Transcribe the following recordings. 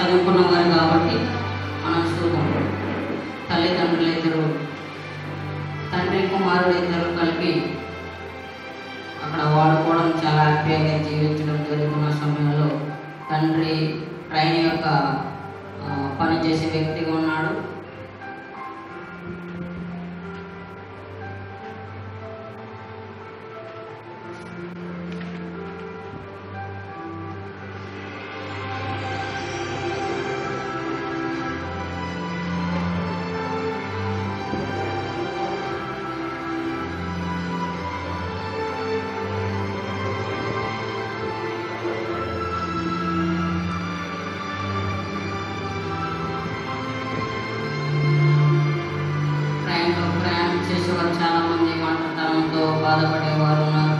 చదువుకున్నవారు కాబట్టి మనం చూద్దాం తల్లిదండ్రులు ఇద్దరు తండ్రి కుమారుడు ఇద్దరు కలిపి అక్కడ వాడుకోవడం చాలా హ్యాపీగా జీవించడం జరుగుతున్న సమయంలో తండ్రి ట్రైన్ యొక్క ఆ, పని చేసే వ్యక్తిగా ఉన్నాడు ట్రైన్లో ప్రయాణం చేసేవారు చాలా మంది ఒంటరితనంతో బాధపడేవారు ఉన్నారు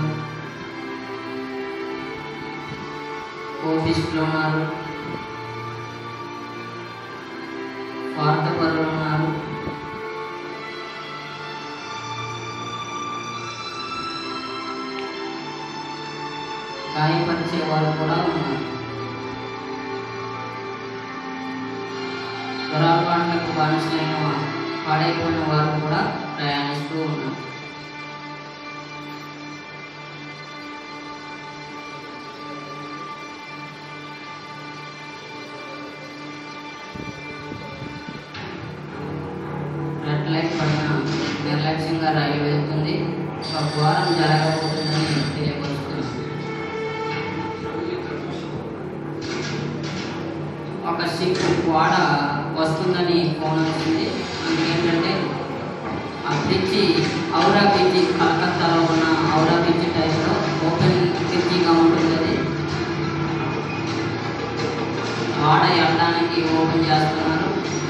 ఆఫీస్లో ఉన్నారు స్వార్థపరులు ఉన్నారు గాయపరిచే వారు కూడా ఉన్నారు దురాపాట్లకు బానిసలైన వారు పాడైపోయిన వారు కూడా ప్రయాణిస్తూ ఉన్నారు రెడ్ లైట్ పైన నిర్లక్ష్యంగా రైలు వెళ్తుంది ఒక ఘోరం జరగబోతుందని తెలియపరుస్తుంది ఒక షిప్ వాడ వస్తుందని ఫోన్ వచ్చింది అందుకేంటంటే ఆ బ్రిడ్జి ఔరా బ్రిడ్జి కలకత్తాలో ఉన్న ఔరా బ్రిడ్జి టైప్లో ఓపెన్ బ్రిడ్జిగా ఉంటుంది అది వాడ వెళ్ళడానికి ఓపెన్ చేస్తున్నారు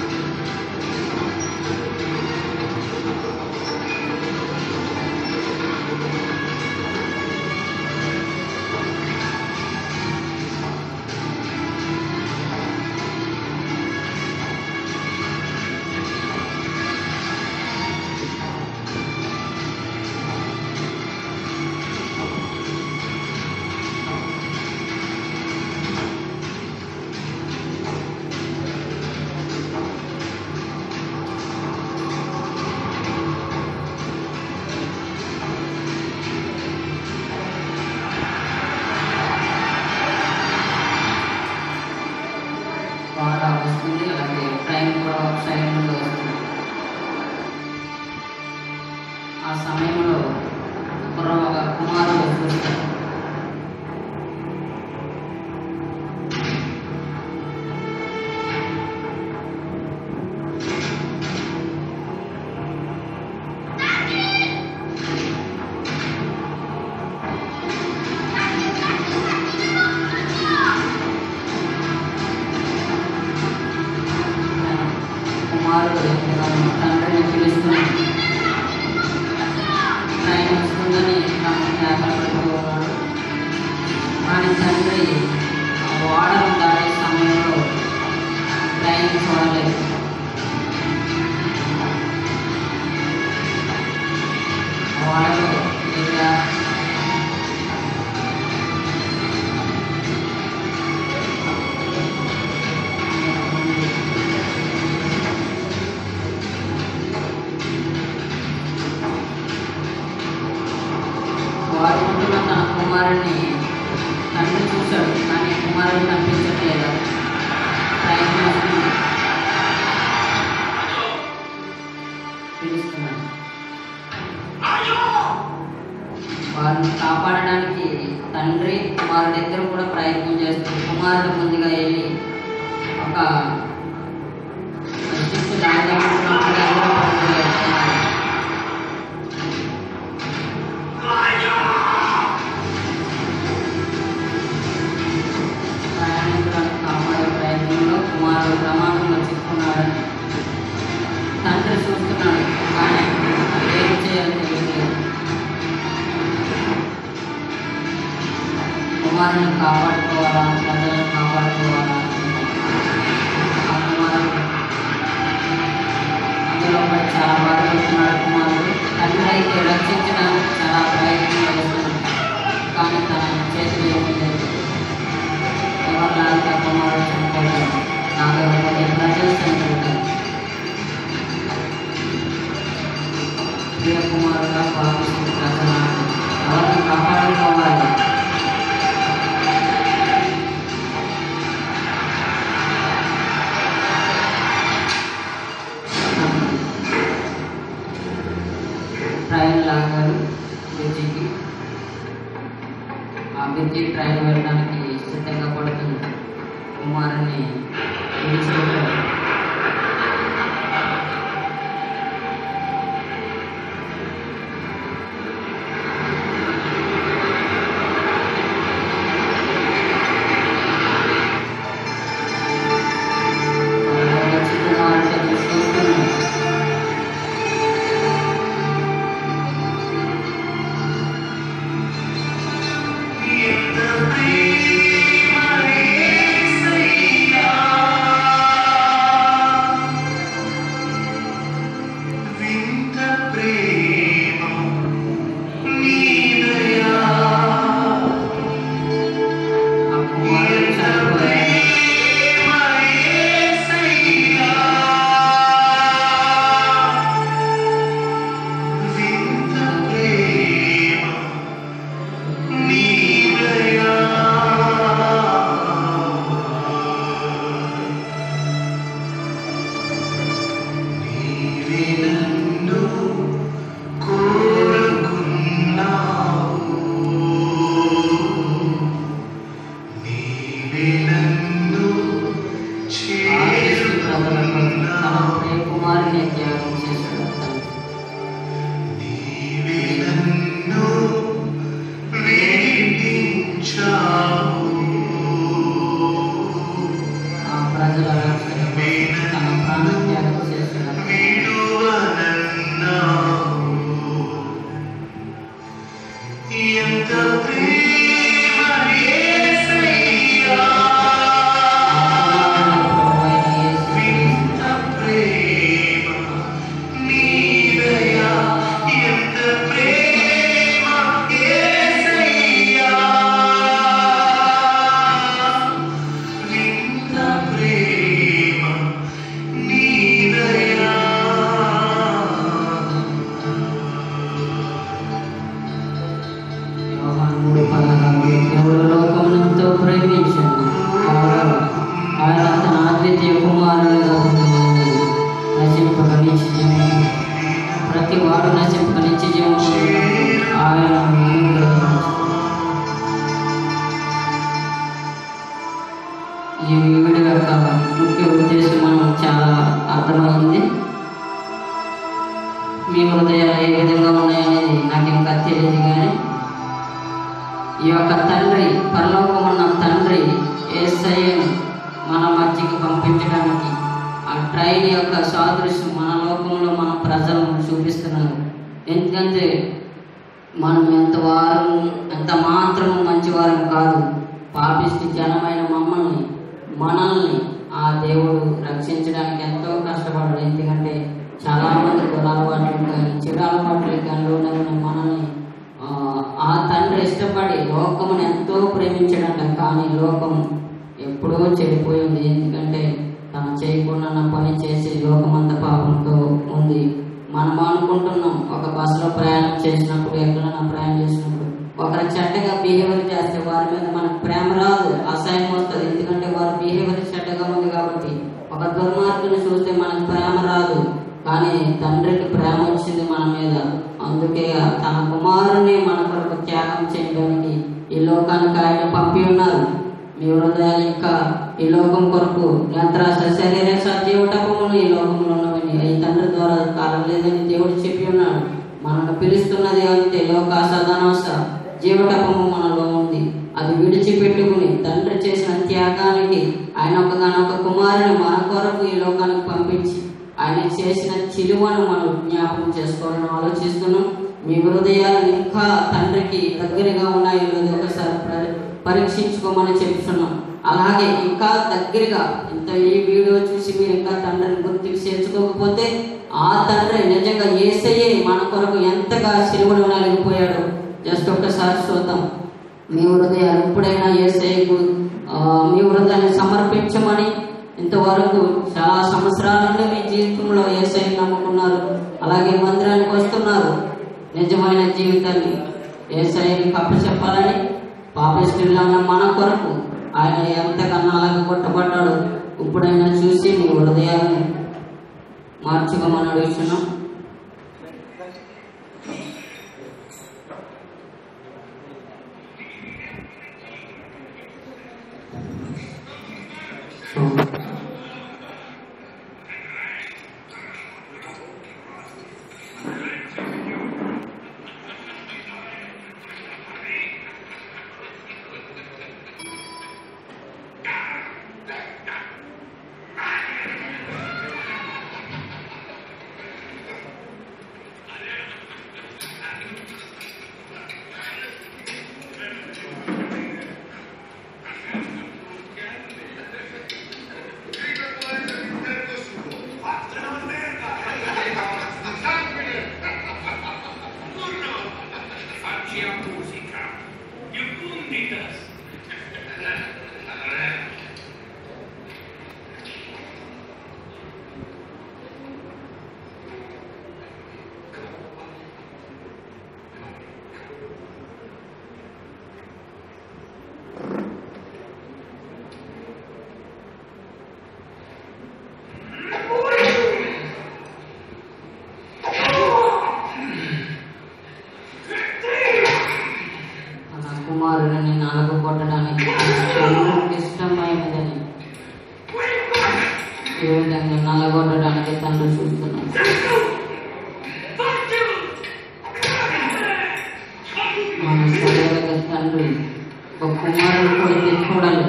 వాడ వస్తుంది అలాగే ట్రైన్ కూడా ఒక సైడ్ నుండి వస్తుంది ఆ సమయంలో కుర్ర కుమారుడు చూస్తాడు కుమారుడు తన తండ్రిని పిలుస్తున్నాడు ట్రైన్ వస్తుందని తాను కేకలు పెడుతూ ఉన్నాడు కానీ తండ్రి ఆ వాడను దాడే సమయంలో ట్రైన్ చూడలేదు ఆ వాడలో లేదా వారు ఉంటున్న తన కుమారుడిని తండ్రి చూశాడు కానీ కుమారుడు కనిపించట్లేదు ప్రయత్నం వస్తుంది. పిలుస్తున్నాడు వారిని కాపాడడానికి తండ్రి కుమారుడు ఇద్దరు కూడా ప్రయత్నం చేస్తారు కుమారుడు ముందుగా వెళ్ళి ఒక శిశు దాదాపు అందరూ పడిపోయారు ప్రయాణికులను కాపాడే ప్రయత్నంలో కుమారుడు ప్రమాదంలో చిక్కున్నాడని తండ్రి చూస్తున్నాడు కానీ ఏం చేయాలో తెలియలేదు కుమారుని కాపాడుకోవాలా ప్రజలను కాపాడుకోవాలా ఆ కుమారుడు అందులో పడి చాలా బాధపడుతున్నాడు కుమారుడు తండ్రి అయితే రక్షించడానికి చాలా ప్రయత్నం చేస్తున్నాడు కానీ తన చేతులు ఏమీ లేదు ఎవరు లాగితే కుమారుడు చనిపోయాడు ప్రియ కుమారుగా భావించిన ప్రజలు ఎవరిని కాపాడుకోవాలి ట్రైన్ లాగారు బ్రిడ్జికి ఆ బ్రిడ్జి ట్రైన్ వెళ్ళడానికి సిద్ధంగా పడుతుంది కుమారుని విడిచిపెట్టారు వచ్చి కుమారుడు చూస్తున్నాడు వింత ప్రేమ నీదయా ఆ కుమారుడు చనిపోయాడు వింత ప్రేమ నీదయా నీవే నన్ను కోరుకున్నావు నీవే నన్ను ఆవేశ ప్రజలకు తన చేరుకున్నావు ప్రియ కుమారుని త్యాగం చేశాడు తండ్రి. నీవే నన్ను విడిపించావు ఆ ప్రజల రక్షణకు తన ప్రాణ త్యాగం చేశాడు విడువనన్నావు ఎంత ప్రేమ యేసయ్యా వింత ప్రేమ నీదయా ఎంత ప్రేమ యేసయ్యా వింత ప్రేమ నీదయా యోహాను మూడు పదహారు దేవుడు లోకమునంతో ప్రేమించాడు కావున ఆయన తన అద్వితీయ కుమారుడుగా పుట్టినందుకు నశింపక నిత్య జీవము ప్రతి వాడు నశింపక నిత్య జీవము పొందుటకు ఆయన అనుగ్రహించాడు. ఈ వీడియో యొక్క ముఖ్య ఉద్దేశం మనం చాలా అర్థమైంది మీ హృదయాలు ఏ విధంగా ఉన్నాయనేది నాకు ఇంకా తెలియదు కానీ ఈ యొక్క తండ్రి పరలోకమున్న తండ్రి ఏసయ్యను మన మధ్యకి పంపించడానికి ఆ ట్రైన్ యొక్క సాదృశ్యం మన లోకంలో మన ప్రజలను చూపిస్తున్నారు ఎందుకంటే మనం ఎంత వారం ఎంత మాత్రము మంచివారం కాదు పాపిష్టి జనమైన మమ్మల్ని మనల్ని ఆ దేవుడు రక్షించడానికి ఎంతో కష్టపడ్డాడు ఎందుకంటే చాలా మంది కుల అలవాట్లు కానీ చెడు అలవాట్లు కానీ ఉన్న మనల్ని ఆ, ఆ తండ్రి ఇష్టపడి లోకమును ఎంతో ప్రేమించడంట కానీ లోకం ఎప్పుడో చెడిపోయింది ఎందుకంటే తను చేయకుండా పని చేసి లోకమంతా పాపంతో ఉంది మనం అనుకుంటున్నాం ఒక బస్సులో ప్రయాణం చేసినప్పుడు ఎక్కడైనా ప్రయాణం చేసినప్పుడు ఒకరు చెడ్డగా బిహేవియర్ చేస్తే వారి మీద మనకు ప్రేమ రాదు అసహ్యం వస్తుంది ఎందుకంటే వారి బిహేవియర్ చెడ్డగా ఉంది కాబట్టి ఒక దుర్మార్గుని చూస్తే మనకు ప్రేమ రాదు కానీ తండ్రికి ప్రేమ వచ్చింది మన మీద అందుకే తన కుమారుని మన కొరకు త్యాగం చేయడానికి ఈ లోకానికి ఆయన పంపి ఉన్నారు మీ హృదయాలు ఇంకా ఈ లోకం కొరకు నేత్రాశ శరీర జీవటపమును ఈ లోకంలో ఉన్నవని ఈ తండ్రి ద్వారా కాలం లేదని దేవుడు చెప్పి ఉన్నాడు మనకు పిలుస్తున్నది అంతే లోకాశ ధనాశ జీవటపము మనలో ఉంది అది విడిచిపెట్టుకుని తండ్రి చేసిన త్యాగానికి ఆయన ఒకగానొక కుమారుని మన కొరకు ఈ లోకానికి పంపించి ఆయన చేసిన చిలువను మనం జ్ఞాపకం చేసుకోవాలని ఆలోచిస్తున్నాం మీ హృదయాలు ఇంకా తండ్రికి దగ్గరగా ఉన్నాయో లేదో ఒకసారి పరి- పరీక్షించుకోమని చెప్తున్నాం అలాగే ఇంకా దగ్గరగా ఇంత ఈ వీడియో చూసి మీరు ఇంకా తండ్రిని గుర్తుకు చేర్చుకోకపోతే ఆ తండ్రి నిజంగా ఏసయ్యే మన కొరకు ఎంతగా సిలువలో నలిగిపోయాడు జస్ట్ ఒక్కసారి చూద్దాం మీ హృదయాలు ఎప్పుడైనా ఏసయ్యకు ఆ, మీ హృదయాన్ని సమర్పించమని ఇంతవరకు చాలా సంవత్సరాల నుండి మీ జీవితంలో ఏసై నమ్ముకున్నారు అలాగే మందిరానికి వస్తున్నారు నిజమైన జీవితాన్ని ఏసఐకి కప్పచెప్పాలని పాపిస్తున్న మన కొరకు ఆయన ఎంతకన్నా అలాగ కొట్టబడ్డాడు ఇప్పుడైనా చూసి నీ హృదయాన్ని మార్చుకోమని అడుగుతున్నాం Faccia musica. You puntitas. తన కుమారుడిని నాలుగు కొట్టడానికి తండ్రికి ఇష్టమైనదని ఈ విధంగా నలగొట్టడానికి తండ్రి చూస్తున్నాడు మన సరైన తండ్రి ఒక కుమారుడు కొడితే చూడాలి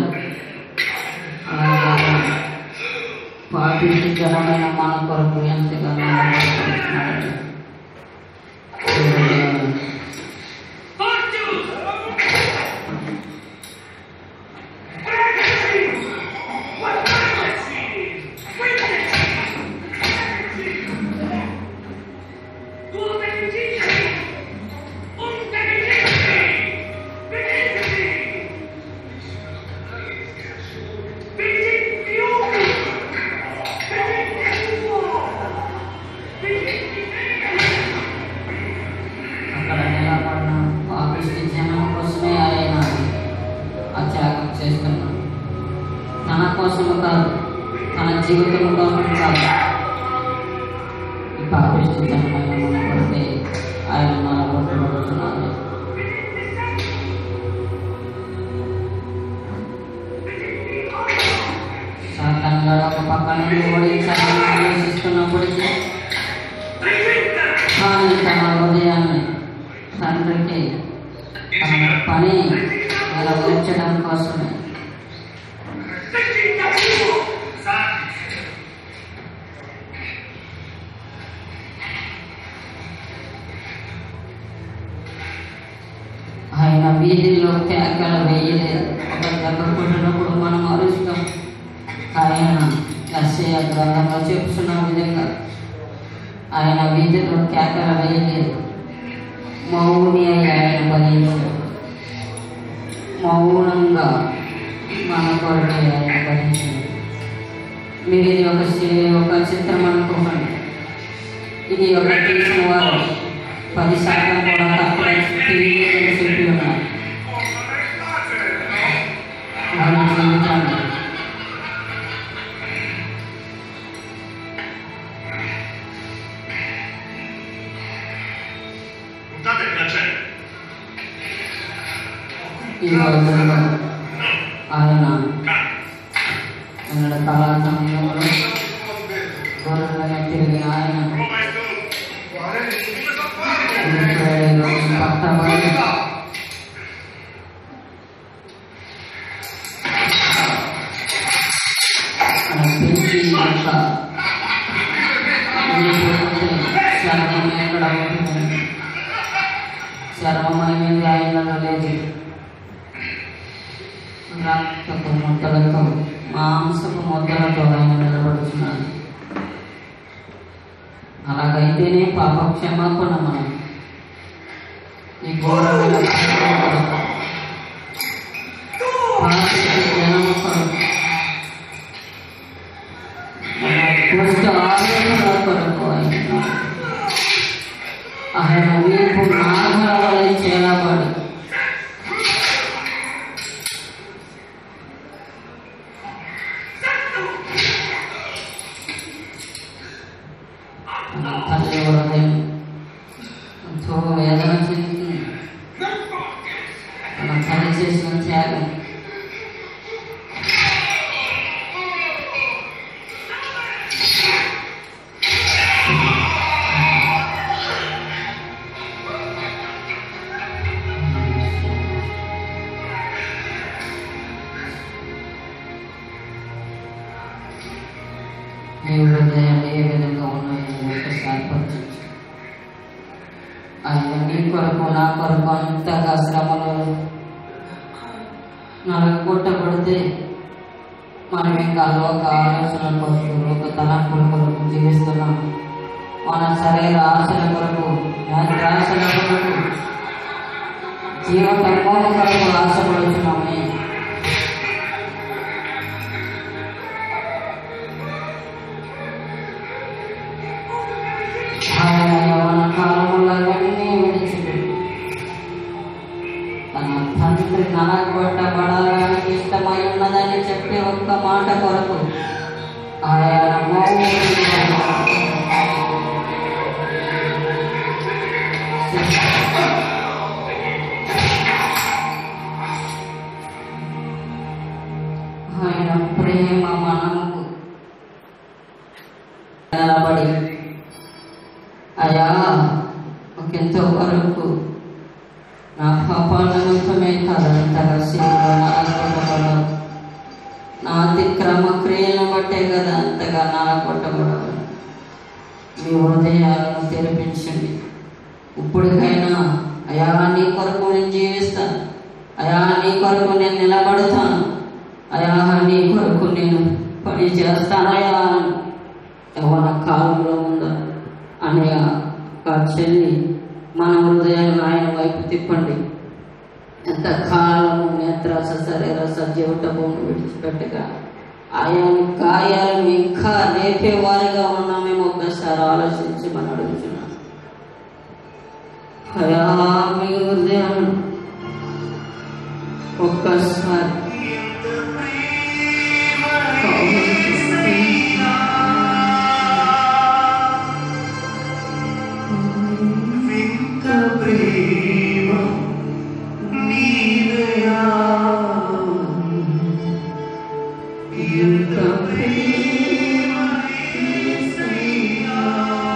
అలాగా పాటించి జనమైన మన కొరకు ఎంతగానో ఆలోచిస్తున్నాడు. దేవుడు అక్కడ నిలబడిన పాపిష్టి జనం కోసమే ఆయన ఆ త్యాగం చేస్తున్నాడు తన కోసము కాదు తన జీవితం కోసం కాదు ఈ పాపిష్టి జనమైన మన కొరకే ఆయన నలగొట్టబడుతున్నారు సాతానుగాడు ఒక పక్క నుండి ఓడించాలని ఆలోచిస్తున్నప్పటికీ కానీ తన హృదయాన్ని తండ్రికి తన పని నెరవేర్చడం కోసమే ఆయన వీధిలో కేకలు వేయలేదు ఒక దెబ్బ కొట్టినప్పుడు మనం అరుస్తాం ఆయన లస్య గ్రంథంలో చెప్తున్న విధంగా ఆయన వీధిలో కేకలు వేయలేదు మౌని అయి ఆయన భరించాడు మౌనంగా మన కొరకే ఆయన భరించాడు మీరు ఇది ఒక సి- ఒక చిత్రం అనుకోకండి ఇది ఒక తీసిన వారు పది శాతం కూడా తక్కువ తెలియదని చెప్పి ఉన్నారు ఆయన జీవితాన్ని Puntate il cancello. ఈ రోజుల్లో ఆయన Cambia. కన్నడ కళా సమయంలో గొర్రెలను తిరిగిన ఆయన Come tu? ఇస్రాయేలు పట్టబడి ఆయన పెంచి యొక్క లేకపోతే చర్మం ఎక్కడ ఉంటుంది చర్మం అనేది ఆయనలో లేదు రక్తపు ముద్దలతో మాంసపు ముద్దలతో ఆయన నిలబడుతున్నాడు అలాగైతేనే పాప క్షమాపణ మనం ఈ ఘోరమైన పాపిష్టి జనము కొరకు, మన కుష్ఠ ఆవేదన కొరకు ఆయన ఆయన వీపు ఎంతో వేదన చెందుతుంది తన తల్లి చేసిన త్యాగం మీ హృదయాలు ఏ విధంగా ఉన్నాయో ఒకసారి పరిచించు ఆయన నీ కొరకు నా కొరకు అంతగా శ్రమలు నలగొట్టబడితే మనం ఇంకా లోక ఆలోచన కొరకు లోక తలంపుల కొరకు జీవిస్తున్నాం మన శరీర ఆశల కొరకు ఆశల కొరకు జీవితం కొరకు ఆశపడుతున్నామే ఆయన యవ్వన కాలములన్నీ విడిచిపెట్టి తన తండ్రి నలగొట్టబడాలని ఇష్టమై ఉన్నదని చెప్పే ఒక్క మాట కొరకు ఆయన ఆయన ప్రేమ మనముకు నిలబడి అయా ఒకంతో వరకు నా పాపాల నిమిత్తమే కాదంతగా శివుడు నలగొట్టబడవు నా అతిక్రమ క్రియలను బట్టే కదా అంతగా నలగొట్టబడవు మీ హృదయాలను తెరిపించండి ఇప్పటికైనా అయా నీ కొరకు నేను జీవిస్తాను అయా నీ కొరకు నేను నిలబడతాను అయా నీ కొరకు నేను పని చేస్తానయా యవన కాలంలో ఉందా అనే ఆ చెల్లి మన హృదయాన్ని ఆయన వైపు తిప్పండి ఎంత కాలము నేత్రాస శరీరస జీవటమును విడిచిపెట్టగా ఆయన గాయాలను ఇంకా రేపేవారిగా ఉన్నామేమో ఒక్కసారి ఆలోచించి మనం అడుగుతున్నాం అయా మీ హృదయం ఒక్కసారి వింత ప్రేమ నీదయా ఎంత ప్రేమ యేసయ్యా.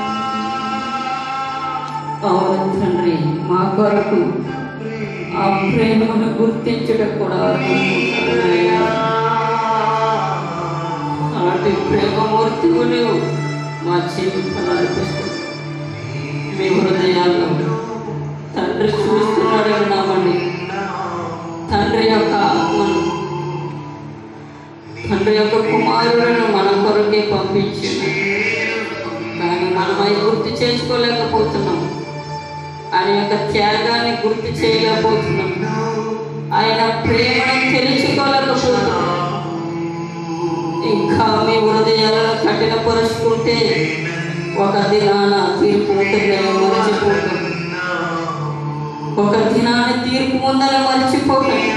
అవును తండ్రి మా కొరకు ఆ ప్రేమను గుర్తించడం కూడా అనుకుంటున్నానయ్యా. అలాంటి ప్రేమమూర్తి నీవు మా జీవితాలు అనిపిస్తుంది మీ హృదయాల్లో తండ్రి చూస్తున్నాడు విన్నామండి తండ్రి యొక్క ఆత్మను తండ్రి యొక్క కుమారులను మన కొరకే పంపించింది కానీ మనం అవి గుర్తు చేసుకోలేకపోతున్నాం ఆయన యొక్క త్యాగాన్ని గుర్తు చేయలేకపోతున్నాం ఆయన ప్రేమను తెలుసుకోలేకపోతున్నాం ఇంకా మీ హృదయాలను కఠినపరుచుకుంటే ఒక దినాన తీర్పు ఉంటుందని మర్చిపోతాం ఒక దినాన తీర్పు ఉందని మర్చిపోతాం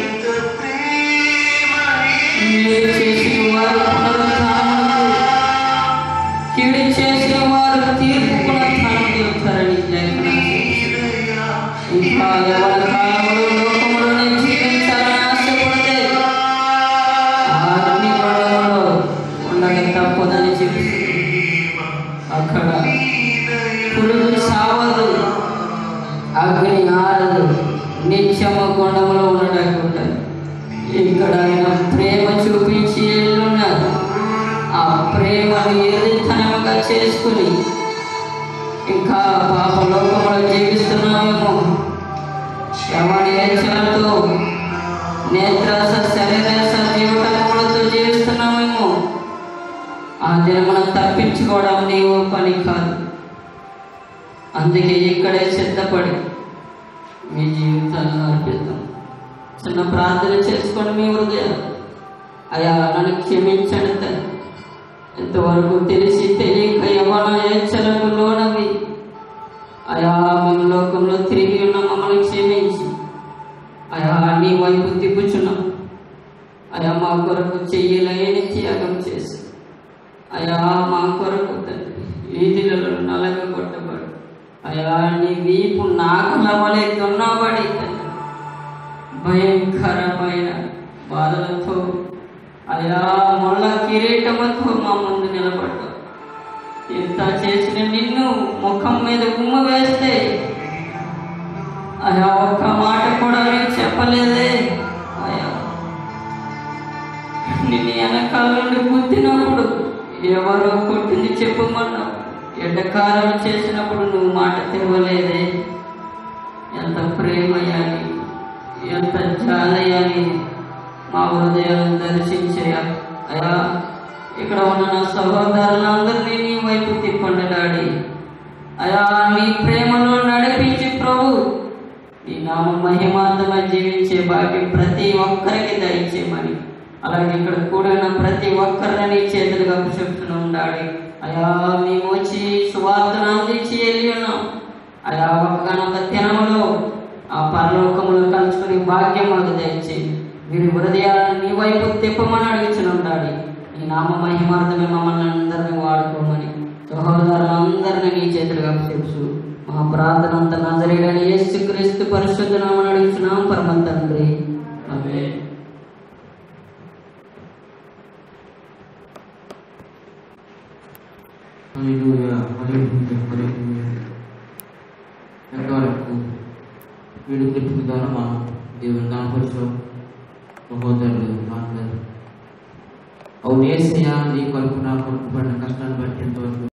మీరు చేసిన వారు పునరుత్థానమునకు, కీడు చేసిన వారు తీర్పు పునరుత్థానం చెబుతారని లేఖనం చెబుతుంది. ఇంకా ఎవరి కాలంలో లోకములోనే జీవించాలని ఆశపడితే ఆ అగ్ని గొడవలో ఉండక తప్పదని చెప్పి అక్కడ పురుగు సావదు అగ్ని ఆరదు నిత్యము గుండములో ఉండకుండా ఇక్కడ ఆయన ప్రేమ చూపించి ఉన్నారు ఆ ప్రేమను ఏదితనముగా చేసుకుని ఇంకా పాప లోకంలో జీవిస్తున్నామేమో ఎవరి ఏచలతో నేత్రాస శరీరాస జీవితములతో జీవిస్తున్నామేమో ఆ దినమున తప్పించుకోవడం నీవు పని కాదు అందుకే ఇక్కడే సిద్ధపడి మీ జీవితాలను అర్పిద్దాం చిన్న ప్రార్థన చేసుకోండి మీ హృదయం అయా నన్ను క్షమించండి తండ్రి ఇంతవరకు తెలిసి తెలియక యవన ఏచ్చలకు లోనవి అయా మేము లోకంలో తిరిగి ఉన్న మమ్మల్ని క్షమించి అయా నీ వైపు తిప్పుచున్నాం అయా మా కొరకు చెయ్యలేని త్యాగం చేసి అయా మా కొరకు తండ్రి వీధులలో నలగ కొట్టబడు అయా నీ వీపు నా నాగుల వలె దున్నబడి భయంకరమైన బాధలతో అయా ముళ్ళ కిరీటముతో మా ముందు నిలబడ్డావు ఇంత చేసిన నిన్ను ముఖం మీద గుమ్మ వేస్తే అయా ఒక్క మాట కూడా నేను చెప్పలేదే అయా నిన్ను వెనకాల నుండి గుద్దినప్పుడు ఎవరో కొట్టింది చెప్పమన్నావు ఎడ్డకారం చేసినప్పుడు నువ్వు మాట తెరవలేదే ఎంత ప్రేమయ్యాలి ఎంత జాలయ్యాలి మా హృదయాలను దర్శించే అయా ఇక్కడ ఉన్న నా సహోదరులందరినీ నీ వైపు తిప్పండి డాడీ అయా నీ ప్రేమలో నడిపించి ప్రభు నీ నామ మహిమార్థమై జీవించే భాగ్యం ప్రతి ఒక్కరికి దయచేయమని అలాగే ఇక్కడ కూడిన ప్రతి ఒక్కరిని నీ చేతులుగా చెప్తూనే ఉండాలి అయా మేము వచ్చి సువార్తను అందించి వెళ్ళి ఉన్నాం అయా ఒక్కనొక దినములో ఆ పరలోకములో కలుసుకునే భాగ్యం మాకు దయచేయి వీరి హృదయాలను నీ వైపు తిప్పమని అడుగుచుని ఉండాలి నీ నామ మహిమార్థమే మమ్మల్ని అందరినీ వాడుకోమని సహోదరులందరినీ నీ చేతులుగా తెలుసు మా ప్రార్థన అంతా నజరేడని యేసు క్రీస్తు పరిశుద్ధ నామని అడుగుతున్నాం పరమ తండ్రి ఆమేన్. హల్లెలూయా హల్లెలూయా హల్లెలూయా ఎంతవరకు వీడు తెలుపు ద్వారా మనం దేవుని కనపరచు సహోదరులు మాట్లాడు అవును ఏసయ్యా నీ కొరకు నా కొరకు పడిన కష్టాన్ని బట్టి ఎంతవరకు